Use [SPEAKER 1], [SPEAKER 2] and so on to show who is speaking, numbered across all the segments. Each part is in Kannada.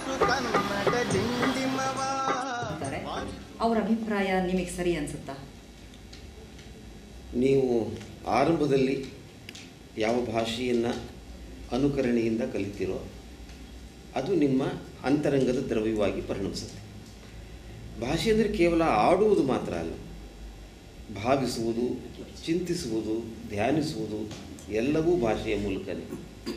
[SPEAKER 1] ಬೆಳಸು ಕನ್ನಡ ಡಿಂಡಿಮವ
[SPEAKER 2] ಅಂತಾರೆ ಅವ್ರ ಅಭಿಪ್ರಾಯ ನಿಮಗೆ ಸರಿ ಅನ್ಸುತ್ತಾ
[SPEAKER 3] ನೀವು ಆರಂಭದಲ್ಲಿ ಯಾವ ಭಾಷೆಯನ್ನು ಅನುಕರಣೆಯಿಂದ ಕಲಿತೀರೋ ಅದು ನಿಮ್ಮ ಅಂತರಂಗದ ದ್ರವ್ಯವಾಗಿ ಪರಿಣಮಿಸುತ್ತೆ ಭಾಷೆ ಅಂದರೆ ಕೇವಲ ಆಡುವುದು ಮಾತ್ರ ಅಲ್ಲ ಭಾವಿಸುವುದು ಚಿಂತಿಸುವುದು ಧ್ಯಾನಿಸುವುದು ಎಲ್ಲವೂ ಭಾಷೆಯ ಮೂಲಕನೇ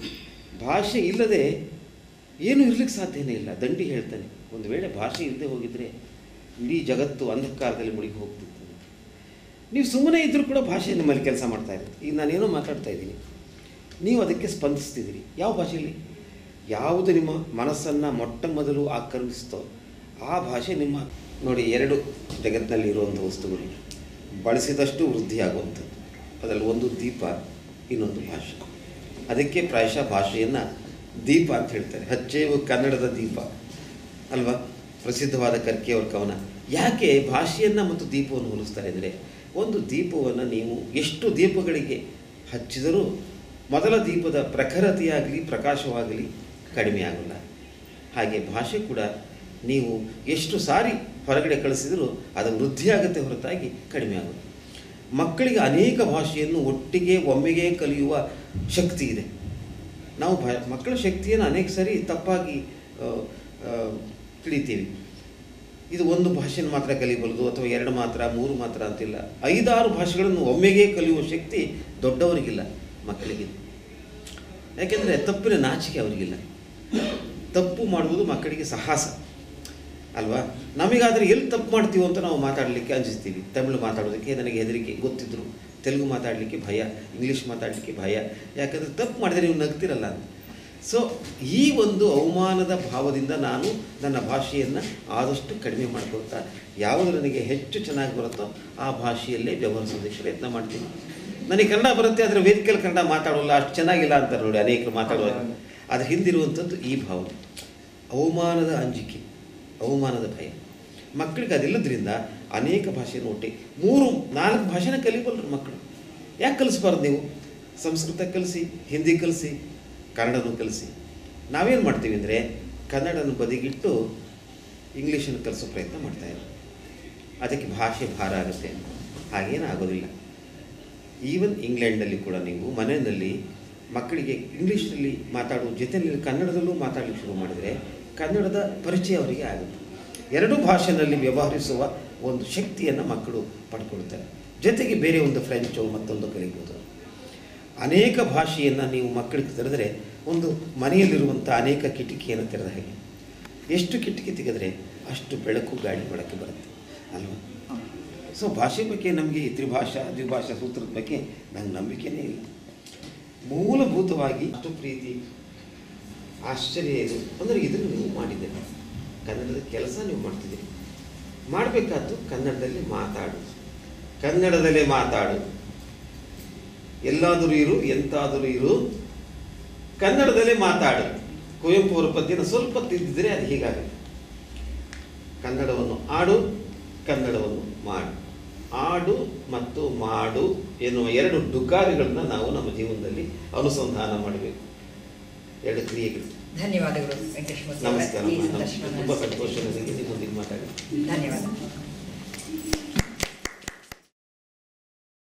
[SPEAKER 3] ಭಾಷೆ ಇಲ್ಲದೆ ಏನೂ ಇರ್ಲಿಕ್ಕೆ ಸಾಧ್ಯನೇ ಇಲ್ಲ ದಂಡಿ ಹೇಳ್ತಾನೆ ಒಂದು ವೇಳೆ ಭಾಷೆ ಇಲ್ಲದೆ ಹೋಗಿದ್ರೆ ಇಡೀ ಜಗತ್ತು ಅಂಧಕಾರದಲ್ಲಿ ಮುಳುಗಿ ಹೋಗ್ತಿತ್ತು ನೀವು ಸುಮ್ಮನೆ ಇದ್ದರೂ ಕೂಡ ಭಾಷೆ ನಿಮ್ಮಲ್ಲಿ ಕೆಲಸ ಮಾಡ್ತಾ ಇರುತ್ತೆ ಈಗ ನಾನೇನೋ ಮಾತಾಡ್ತಾ ಇದ್ದೀನಿ ನೀವು ಅದಕ್ಕೆ ಸ್ಪಂದಿಸ್ತಿದ್ದೀರಿ ಯಾವ ಭಾಷೆಯಲ್ಲಿ ಯಾವುದು ನಿಮ್ಮ ಮನಸ್ಸನ್ನು ಮೊಟ್ಟ ಮೊದಲು ಆಕ್ರಮಿಸ್ತೋ ಆ ಭಾಷೆ ನಿಮ್ಮ ನೋಡಿ ಎರಡು ಜಗತ್ತಿನಲ್ಲಿ ಇರುವಂಥ ವಸ್ತುಗಳು ಬಳಸಿದಷ್ಟು ವೃದ್ಧಿಯಾಗುವಂಥದ್ದು ಅದರಲ್ಲಿ ಒಂದು ದೀಪ ಇನ್ನೊಂದು ಭಾಷೆ ಅದಕ್ಕೆ ಪ್ರಾಯಶಃ ಭಾಷೆಯನ್ನು ದೀಪ ಅಂತ ಹೇಳ್ತಾರೆ ಹಚ್ಚೇವು ಕನ್ನಡದ ದೀಪ ಅಲ್ವಾ ಪ್ರಸಿದ್ಧವಾದ ಕರ್ಕಿಯವರ ಕವನ ಯಾಕೆ ಭಾಷೆಯನ್ನು ಮತ್ತು ದೀಪವನ್ನು ಹೋಲಿಸ್ತಾರೆ ಅಂದರೆ ಒಂದು ದೀಪವನ್ನು ನೀವು ಎಷ್ಟು ದೀಪಗಳಿಗೆ ಹಚ್ಚಿದರೂ ಮೊದಲ ದೀಪದ ಪ್ರಖರತೆಯಾಗಲಿ ಪ್ರಕಾಶವಾಗಲಿ ಕಡಿಮೆ ಆಗಲ್ಲ ಹಾಗೆ ಭಾಷೆ ಕೂಡ ನೀವು ಎಷ್ಟು ಸಾರಿ ಹೊರಗಡೆ ಕಳಿಸಿದರೂ ಅದು ವೃದ್ಧಿಯಾಗುತ್ತೆ ಹೊರತಾಗಿ ಕಡಿಮೆ ಆಗುತ್ತೆ ಮಕ್ಕಳಿಗೆ ಅನೇಕ ಭಾಷೆಯನ್ನು ಒಟ್ಟಿಗೆ ಒಮ್ಮೆಗೆ ಕಲಿಯುವ ಶಕ್ತಿ ಇದೆ ನಾವು ಭಾ ಮಕ್ಕಳ ಶಕ್ತಿಯನ್ನು ಅನೇಕ ಸರಿ ತಪ್ಪಾಗಿ ಆ, ಆ, ತಿಳಿತೀವಿ ಇದು ಒಂದು ಭಾಷೆಯನ್ನು ಮಾತ್ರ ಕಲಿಬಲ್ಲದು ಅಥವಾ ಎರಡು ಮಾತ್ರ ಮೂರು ಮಾತ್ರ ಅಂತಿಲ್ಲ ಐದಾರು ಭಾಷೆಗಳನ್ನು ಒಮ್ಮೆಗೆ ಕಲಿಯುವ ಶಕ್ತಿ ದೊಡ್ಡವರಿಗಿಲ್ಲ ಮಕ್ಕಳಿಗೆ ಯಾಕೆಂದರೆ ತಪ್ಪಿನ ನಾಚಿಕೆ ಅವರಿಗಿಲ್ಲ ತಪ್ಪು ಮಾಡುವುದು ಮಕ್ಕಳಿಗೆ ಸಾಹಸ ಅಲ್ವಾ ನಮಗಾದರೆ ಎಲ್ಲಿ ತಪ್ಪು ಮಾಡ್ತೀವೋ ಅಂತ ನಾವು ಮಾತಾಡಲಿಕ್ಕೆ ಅಂಜಿಸ್ತೀವಿ ತಮಿಳು ಮಾತಾಡೋದಕ್ಕೆ ನನಗೆ ಹೆದರಿಕೆ ಗೊತ್ತಿದ್ರು ತೆಲುಗು ಮಾತಾಡಲಿಕ್ಕೆ ಭಯ ಇಂಗ್ಲೀಷ್ ಮಾತಾಡಲಿಕ್ಕೆ ಭಯ ಯಾಕಂದರೆ ತಪ್ಪು ಮಾಡಿದರೆ ನೀವು ನಗ್ತಿರಲ್ಲ ಅಂತ ಸೊ ಈ ಒಂದು ಅವಮಾನದ ಭಾವದಿಂದ ನಾನು ನನ್ನ ಭಾಷೆಯನ್ನು ಆದಷ್ಟು ಕಡಿಮೆ ಮಾಡ್ಕೊಳ್ತಾ ಯಾವುದು ನನಗೆ ಹೆಚ್ಚು ಚೆನ್ನಾಗಿ ಬರುತ್ತೋ ಆ ಭಾಷೆಯಲ್ಲೇ ವ್ಯವಹರಿಸೋದಕ್ಕೆ ಪ್ರಯತ್ನ ಮಾಡ್ತೀನಿ ನನಗೆ ಕನ್ನಡ ಬರುತ್ತೆ ಆದರೆ ವೇದಿಕೆಯಲ್ಲಿ ಕನ್ನಡ ಮಾತಾಡೋಲ್ಲ ಅಷ್ಟು ಚೆನ್ನಾಗಿಲ್ಲ ಅಂತಾರೆ ನೋಡಿ ಅನೇಕರು ಮಾತಾಡುವಾಗ ಅದ್ರ ಹಿಂದಿರುವಂಥದ್ದು ಈ ಭಾವನೆ ಅವಮಾನದ ಅಂಜಿಕೆ ಅವಮಾನದ ಭಯ ಮಕ್ಕಳಿಗೆ ಅದಿಲ್ಲದ್ರಿಂದ ಅನೇಕ ಭಾಷೆಯನ್ನು ಒಟ್ಟಿ ಮೂರು ನಾಲ್ಕು ಭಾಷೆನ ಕಲಿಬಲ್ಲರು ಮಕ್ಕಳು ಯಾಕೆ ಕಲಿಸ್ಬಾರ್ದು ನೀವು ಸಂಸ್ಕೃತ ಕಲಿಸಿ ಹಿಂದಿ ಕಲಿಸಿ ಕನ್ನಡನೂ ಕಲಿಸಿ ನಾವೇನು ಮಾಡ್ತೀವಿ ಅಂದರೆ ಕನ್ನಡನ ಬದಿಗಿಟ್ಟು ಇಂಗ್ಲೀಷನ್ನು ಕಲಿಸೋ ಪ್ರಯತ್ನ ಮಾಡ್ತಾ ಇದ್ದೀವಿ ಅದಕ್ಕೆ ಭಾಷೆ ಭಾರ ಆಗುತ್ತೆ ಹಾಗೇನು ಆಗೋದಿಲ್ಲ ಈವನ್ ಇಂಗ್ಲೆಂಡಲ್ಲಿ ಕೂಡ ನೀವು ಮನೆಯಲ್ಲಿ ಮಕ್ಕಳಿಗೆ ಇಂಗ್ಲೀಷ್ನಲ್ಲಿ ಮಾತಾಡುವ ಜೊತೆಯಲ್ಲಿ ಕನ್ನಡದಲ್ಲೂ ಮಾತಾಡಲಿಕ್ಕೆ ಶುರು ಮಾಡಿದರೆ ಕನ್ನಡದ ಪರಿಚಯ ಅವರಿಗೆ ಆಗುತ್ತೆ ಎರಡೂ ಭಾಷೆಯಲ್ಲಿ ವ್ಯವಹರಿಸುವ ಒಂದು ಶಕ್ತಿಯನ್ನು ಮಕ್ಕಳು ಪಡ್ಕೊಳ್ತಾರೆ ಜೊತೆಗೆ ಬೇರೆ ಒಂದು ಫ್ರೆಂಚು ಮತ್ತೊಂದು ಕಲಿಬೋದು ಅನೇಕ ಭಾಷೆಯನ್ನು ನೀವು ಮಕ್ಕಳಿಗೆ ತೆರೆದರೆ ಒಂದು ಮನೆಯಲ್ಲಿರುವಂಥ ಅನೇಕ ಕಿಟಕಿಯನ್ನು ತೆರೆದ ಹಾಗೆ ಎಷ್ಟು ಕಿಟಕಿ ತೆಗೆದರೆ ಅಷ್ಟು ಬೆಳಕು ಗಾಳಿ ಬೆಳಕು ಬರುತ್ತೆ ಅಲ್ವಾ ಸೊ ಭಾಷೆ ಬಗ್ಗೆ ನಮಗೆ ಈ ತ್ರಿಭಾಷಾ ದ್ವಿಭಾಷಾ ಸೂತ್ರದ ಬಗ್ಗೆ ನಂಗೆ ನಂಬಿಕೆನೇ ಇಲ್ಲ ಮೂಲಭೂತವಾಗಿ ಅಷ್ಟು ಪ್ರೀತಿ ಆಶ್ಚರ್ಯ ಇದು ಅಂದರೆ ಇದನ್ನು ನೀವು ಮಾಡಿದ್ದೀರಿ ಕನ್ನಡದ ಕೆಲಸ ನೀವು ಮಾಡ್ತಿದ್ದೀರಿ ಮಾಡಬೇಕಾದ್ದು ಕನ್ನಡದಲ್ಲಿ ಮಾತಾಡು ಕನ್ನಡದಲ್ಲೇ ಮಾತಾಡು ಎಲ್ಲಾದರೂ ಇರು ಎಂತಾದರೂ ಇರು ಕನ್ನಡದಲ್ಲೇ ಮಾತಾಡು ಕುವೆಂಪು ಅವರ ಪದ್ಯನ ಸ್ವಲ್ಪ ತಿದ್ದಿದ್ರೆ ಅದು ಹೀಗಾಗುತ್ತೆ ಕನ್ನಡವನ್ನು ಆಡು ಕನ್ನಡವನ್ನು ಮಾಡು ಆಡು ಮತ್ತು ಮಾಡು ಎನ್ನುವ ಎರಡು ಡುಕಾರಿಗಳನ್ನ ನಾವು ನಮ್ಮ ಜೀವನದಲ್ಲಿ ಅನುಸಂಧಾನ ಮಾಡಬೇಕು ಎರಡು ಕ್ರಿಯೆಗಳು
[SPEAKER 2] ಧನ್ಯವಾದಗಳು ವೆಂಕಟೇಶ್ ಮೂರ್ತಿ ಅವರೇ.
[SPEAKER 3] ನಮಸ್ಕಾರ
[SPEAKER 2] ಈ
[SPEAKER 3] ತುಂಬ
[SPEAKER 2] ಸಂದರ್ಶನವನ್ನು
[SPEAKER 3] ಸಂತೋಷ ನನಗೆ ನಿಮ್ಮೊಂದಿಗೆ ಮಾತಾಡಿ
[SPEAKER 2] ಧನ್ಯವಾದ